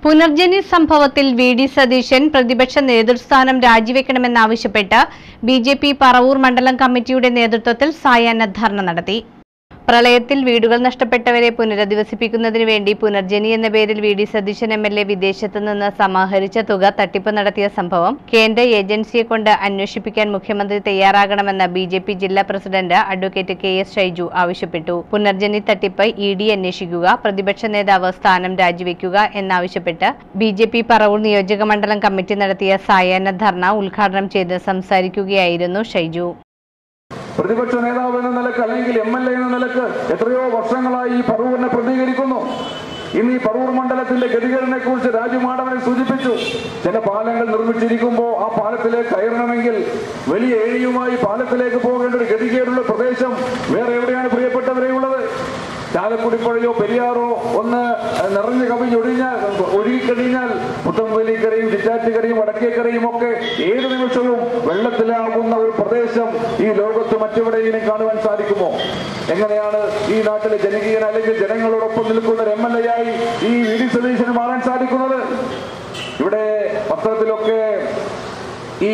പുനർജനി സംഭവത്തിൽ V D Satheesan പ്രതിപക്ഷ നേതൃസ്ഥാനം രാജിവെക്കണമെന്നാവശ്യപ്പെട്ട് ബി ജെ പി പറവൂർ മണ്ഡലം കമ്മിറ്റിയുടെ നേതൃത്വത്തിൽ സായാഹ്ന ധർണ നടത്തി പ്രളയത്തിൽ വീടുകൾ നഷ്ടപ്പെട്ടവരെ പുനരധിവസിപ്പിക്കുന്നതിന് വേണ്ടി പുനർജനി എന്ന പേരിൽ V D Satheesan M L A വിദേശത്ത് നിന്ന് സമാഹരിച്ച തുക തട്ടിപ്പ് നടത്തിയ സംഭവം കേന്ദ്ര ഏജൻസിയെ കൊണ്ട് അന്വേഷിപ്പിക്കാൻ മുഖ്യമന്ത്രി തയ്യാറാകണമെന്ന് ബി ജെ പി ജില്ലാ president advocate K S Shaiju ആവശ്യപ്പെട്ടു പുനർജനി തട്ടിപ്പ് ഇ ഡി അന്വേഷിക്കുക പ്രതിപക്ഷ നേതാവ് സ്ഥാനം രാജിവെക്കുക എന്നാവശ്യപ്പെട്ട് ബി ജെ പി പറവൂർ നിയോജക മണ്ഡലം കമ്മിറ്റി നടത്തിയ സായാഹ്ന ധർണ ഉദ്ഘാടനം ചെയ്ത് സംസാരിക്കുകയായിരുന്നു ഷൈജു പ്രതിപക്ഷ നേതാവ് എന്ന നിലക്ക് അല്ലെങ്കിൽ എം എൽ എ എന്ന നിലക്ക് എത്രയോ വർഷങ്ങളായി ഈ പറവൂരിനെ പ്രതികരിക്കുന്നു ഇന്ന് ഈ പറവൂർ മണ്ഡലത്തിന്റെ ഗതികേടിനെ കുറിച്ച് രാജുമാടവനെ സൂചിപ്പിച്ചു ചില പാലങ്ങൾ നിർമ്മിച്ചിരിക്കുമ്പോൾ ആ പാലത്തിലേക്ക് കയറണമെങ്കിൽ വലിയ ഏഴിയുമായി പാലത്തിലേക്ക് പോകേണ്ട ഒരു ഗതികേടുള്ള പ്രദേശം വേറെ എവിടെയാണ് പ്രിയപ്പെട്ടവരെ ഉള്ളത് ചാലക്കുടി പുഴയോ പെരിയാറോ ഒന്ന് നിറഞ്ഞു കവിഞ്ഞൊഴിഞ്ഞാൽ ഒഴുകിക്കഴിഞ്ഞാൽ പുത്തമ്പലിക്കരയും ചിറ്റാറ്റുകരയും വടക്കേക്കരയും ഒക്കെ ഏത് നിമിഷവും വെള്ളത്തിലാകുന്ന ഒരു പ്രദേശം ഈ ലോകത്ത് മറ്റെവിടെയെങ്കിലും കാണുവാൻ സാധിക്കുമോ എങ്ങനെയാണ് ഈ നാട്ടിലെ ജനകീയൻ അല്ലെങ്കിൽ ജനങ്ങളോടൊപ്പം നിൽക്കുന്ന ഒരു എം എൽ എ ആയി ഈ വി ഡി സതീശന് മാറാൻ സാധിക്കുന്നത് ഇവിടെ പത്രത്തിലൊക്കെ ഈ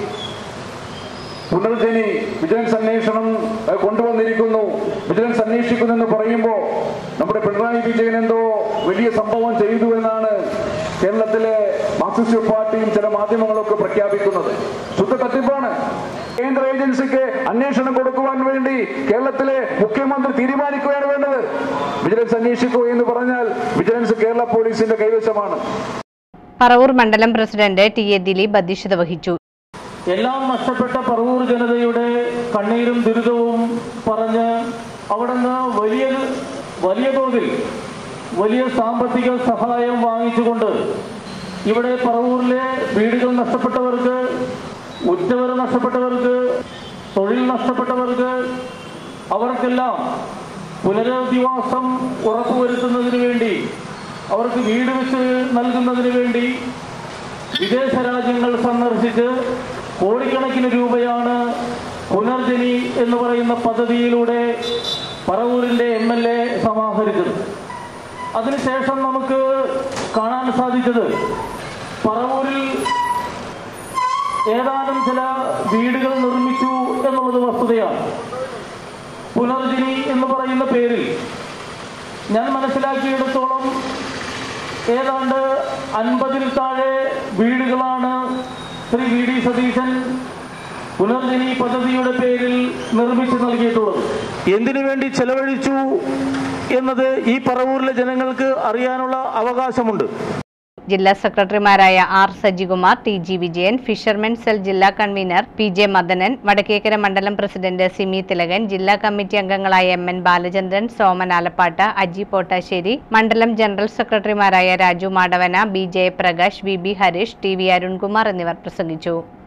പുനർജനി വിജിലൻസ് അന്വേഷണം ഏഹ്, കൊണ്ടുവന്നിരിക്കുന്നു വിജിലൻസ് അന്വേഷിക്കുന്നെന്ന് പറയുമ്പോൾ നമ്മുടെ പിണറായി വിജയൻ എന്തോ വലിയ സംഭവം ചെയ്തു എന്നാണ് കേരളത്തിലെ മാർക്സിസ്റ്റ് പാർട്ടിയും ചില മാധ്യമങ്ങളൊക്കെ പ്രഖ്യാപിക്കുന്നത് ശുദ്ധ തട്ടിപ്പാണ് കേന്ദ്ര ഏജൻസിക്ക് അന്വേഷണം കൊടുക്കുവാൻ വേണ്ടി കേരളത്തിലെ മുഖ്യമന്ത്രി തീരുമാനിക്കുകയാണ് വേണ്ടത് വിജിലൻസ് അന്വേഷിക്കൂ എന്ന് പറഞ്ഞാൽ വിജിലൻസ് കേരള പോലീസിന്റെ കൈവശമാണ് പറവൂർ മണ്ഡലം പ്രസിഡന്റ് ടി എ ദിലീപ് അധ്യക്ഷത വഹിച്ചു എല്ലാം നഷ്ടപ്പെട്ട പറവൂർ ജനതയുടെ കണ്ണീരും ദുരിതവും പറഞ്ഞ് അവിടുന്ന് വലിയ വലിയ തോതിൽ വലിയ സാമ്പത്തിക സഹായം വാങ്ങിച്ചുകൊണ്ട് ഇവിടെ പറവൂരിലെ വീടുകൾ നഷ്ടപ്പെട്ടവർക്ക് ഉറ്റവർ നഷ്ടപ്പെട്ടവർക്ക് തൊഴിൽ നഷ്ടപ്പെട്ടവർക്ക് അവർക്കെല്ലാം പുനരധിവാസം ഉറപ്പുവരുത്തുന്നതിന് വേണ്ടി അവർക്ക് വീട് വെച്ച് നൽകുന്നതിന് വേണ്ടി വിദേശ രാജ്യങ്ങൾ സന്ദർശിച്ച് കോടിക്കണക്കിന് രൂപയാണ് പുനർജനി എന്ന് പറയുന്ന പദ്ധതിയിലൂടെ പറവൂരിന്റെ എം എൽ എ സമാഹരിച്ചത് അതിനുശേഷം നമുക്ക് കാണാൻ സാധിച്ചത് പറവൂരിൽ ഏതാനും ചില വീടുകൾ നിർമ്മിച്ചു എന്നുള്ളത് വസ്തുതയാണ് പുനർജനി എന്ന് പറയുന്ന പേരിൽ ഞാൻ മനസ്സിലാക്കിയിടത്തോളം ഏതാണ്ട് അൻപതിൽ താഴെ വീടുകളാണ് ശ്രീ വി ഡി സതീശൻ പുനർജനി പദ്ധതിയുടെ പേരിൽ നിർമ്മിച്ചു നൽകിയിട്ടുള്ളത് എന്തിനു വേണ്ടി ചെലവഴിച്ചു എന്നത് ഈ പറവൂരിലെ ജനങ്ങൾക്ക് അറിയാനുള്ള അവകാശമുണ്ട് ജില്ലാ സെക്രട്ടറിമാരായ R Sajikumar T G Vijayan fishermen cell ജില്ലാ convener P J Madanan Vadakkekara മണ്ഡലം പ്രസിഡന്റ് സിമി തിലകൻ ജില്ലാ കമ്മിറ്റി അംഗങ്ങളായ എം എൻ ബാലചന്ദ്രൻ സോമൻ ആലപ്പാട്ട് അജി പോട്ടാശ്ശേരി മണ്ഡലം ജനറൽ സെക്രട്ടറിമാരായ Raju Madavana B Jayaprakash V B Hareesh T V Arunkumar എന്നിവർ പ്രസംഗിച്ചു